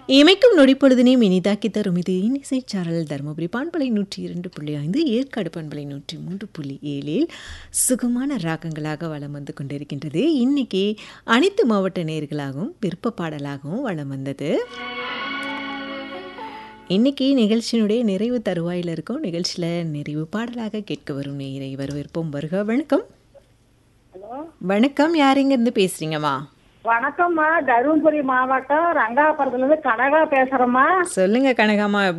இமைக்கும் நொடிப்பொழுதினையும் இனிதாக்கி தரும் இது இசைச்சாரல் தருமபுரி பான்பலை நூற்றி இரண்டு புள்ளி ஐந்து ஏற்காடு பண்பலை நூற்றி மூன்று புள்ளி ஏழில் சுகமான ராகங்களாக வளம் வந்து கொண்டிருக்கின்றது இன்னைக்கு அனைத்து மாவட்ட நேர்களாகவும் விருப்ப பாடலாகவும் வளம் வந்தது இன்னைக்கு நிகழ்ச்சியினுடைய நிறைவு தருவாயில் இருக்கும் நிகழ்ச்சியில் நிறைவு பாடலாக கேட்க வரும் நேரை வரவேற்போம் வருக வணக்கம் ஹலோ வணக்கம் யார் இருந்து பேசுறீங்கம்மா வணக்கம்மா தருமபுரி மாவட்டம் ரங்காபுரத்துல இருந்து கனகா பேசுறேம்மா சொல்லுங்க கனகாமா